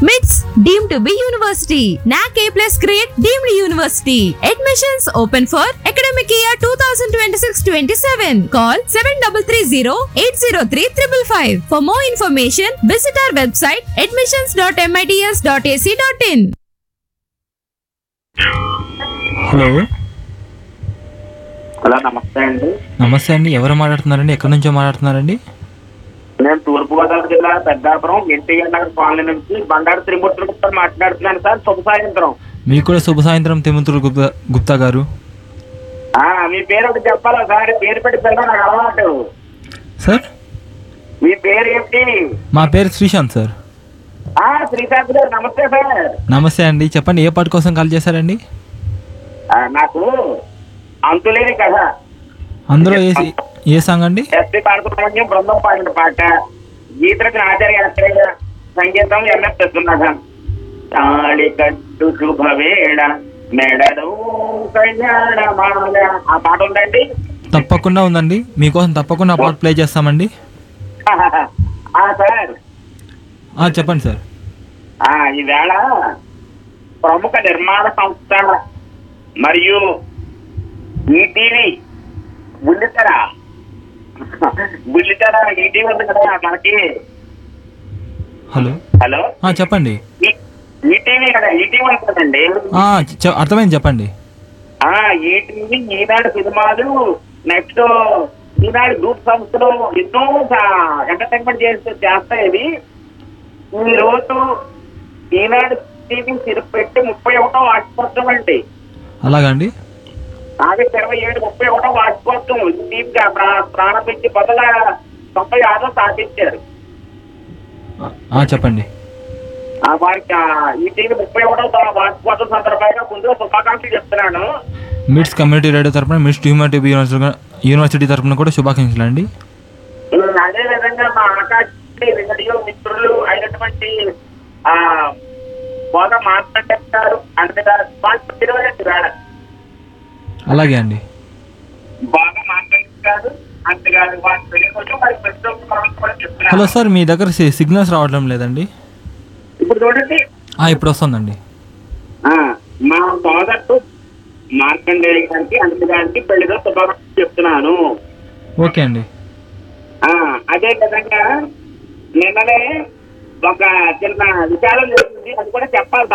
MITS deemed to be university. NAC A plus grade deemed university. Admissions open for academic year 2026-27. Call 7330-803-555. For more information, visit our website admissions.mits.ac.in. Hello hello నమస్తే అండి నమస్తే అండి ఎవరు మాట్లాడుతున్నారండి ఎక్కడి నుంచో మాట్లాడుతున్నారండి నేను తూర్పుగోదావరి జిల్లా పెద్దాపురం ఎన్టీఆర్ నగర్ కాలనీ నుంచి బండారు త్రిమూర్తులు గారు మాట్లాడుతున్నాను సార్ శుభ సాయంత్రం మీకు కూడా శుభ సాయంత్రం తిమ్మతులు గుప్తా గుప్తా గారు ఆ, మీ పేరు ఒకటి చెప్పాలా సార్ పేరు పెట్టి పిల్లలు నాకు అలవాటు సార్ మీ పేరు ఏంటి మా పేరు శ్రీశాంత్ సార్ ఆ శ్రీకాంత్ గారు నమస్తే సార్ నమస్తే అండి చెప్పండి ఏ పాట కోసం కాల్ చేశారండి ఆ, నాకు అంతులేని కథ అందులో ఏ సి- ఏ సాంగ్ అండి ఎస్పి పార్వసుబ్రహ్మణ్యం బృందం పాడిన పాట గీతరచన ఆచార్య ఆచార్య సంగీతం ఎంఎస్ పెట్టుకున్నాను తాళి కట్టు శుభవేళ మెడలో కళ్యాణమాల ఆ పాట ఉందండి తప్పకుండా ఉందండి మీకోసం తప్పకుండా ఆ పాట ప్లే చేస్తామండి ఆ సార్ ఆ, చెప్పండి సార్ ఆ ఈవేళ ప్రముఖ నిర్మాణ సంస్థ మరియు ఈటీవీ బుల్లితెర బుల్లితెర ఈటీవీ ఉంది కదా మనకి హలో హలో ఆ, చెప్పండి ఈ- ఈటీవీ కదా ఈటీవీ ఉంటుందండి ఆ, చె- అర్థమైంది చెప్పండి ఆ ఈటీవీ ఈనాడు సినిమాలు నెక్స్ట్ ఈనాడు గ్రూప్ సంస్థలు ఎన్నో ఎంటర్టైన్మెంట్ చేస్తే చేస్తాయి ఇవి ఈ రోజు ఈనాడు టీవీ సిరి పెట్టి ముప్పై ఒకటో వార్షికోత్సవం అండి అలాగండి ఆగస్టు ఇరవై ఏడు ముప్పై ఒకటో వార్షికోత్సవం టీవీగా ప్రారంభించి మొదల తొంభై ఆరులో స్థాపించారు ఆ, ఆ, చెప్పండి ఆ వారికి ఆ ఈ టీవీ ముప్పై ఒకటో వార్షికోత్సవం సందర్భంగా ముందుగా శుభాకాంక్షలు చెప్తున్నాను మిడ్స్ కమ్యూనిటీ రేడియో తరపున మిడ్స్ హ్యూమానిటీ యూనివర్సిటీ యూనివర్సిటీ తరపున కూడా శుభాకాంక్షలు అండి అదే విధంగా మా ఆకాశ రేడియో మిత్రులు అయినటువంటి ఆ బాగా మాట్లాడారు అంతేకాదు వాళ్ళు తిరగలేదు వేళ అలాగే అండి బాగా మాట్లాడారు అంతేకాదు వాళ్ళు తెలియకొచ్చు మరి ప్రస్తుతం మనం కూడా చెప్తున్నారు హలో సార్ మీ దగ్గర సి- సిగ్నల్స్ రావడం లేదండి ఇప్పుడు చూడండి ఆ, ఇప్పుడు వస్తుందండి ఆ, మా సోదరుడు మార్కండేయ గారికి అంతగారికి పెళ్లిగా శుభాకాంక్షలు చెప్తున్నాను ఓకే అండి ఆ, అదే విధంగా నిన్ననే ఒక చిన్న విచారం జరిగింది అది కూడా చెప్పాలి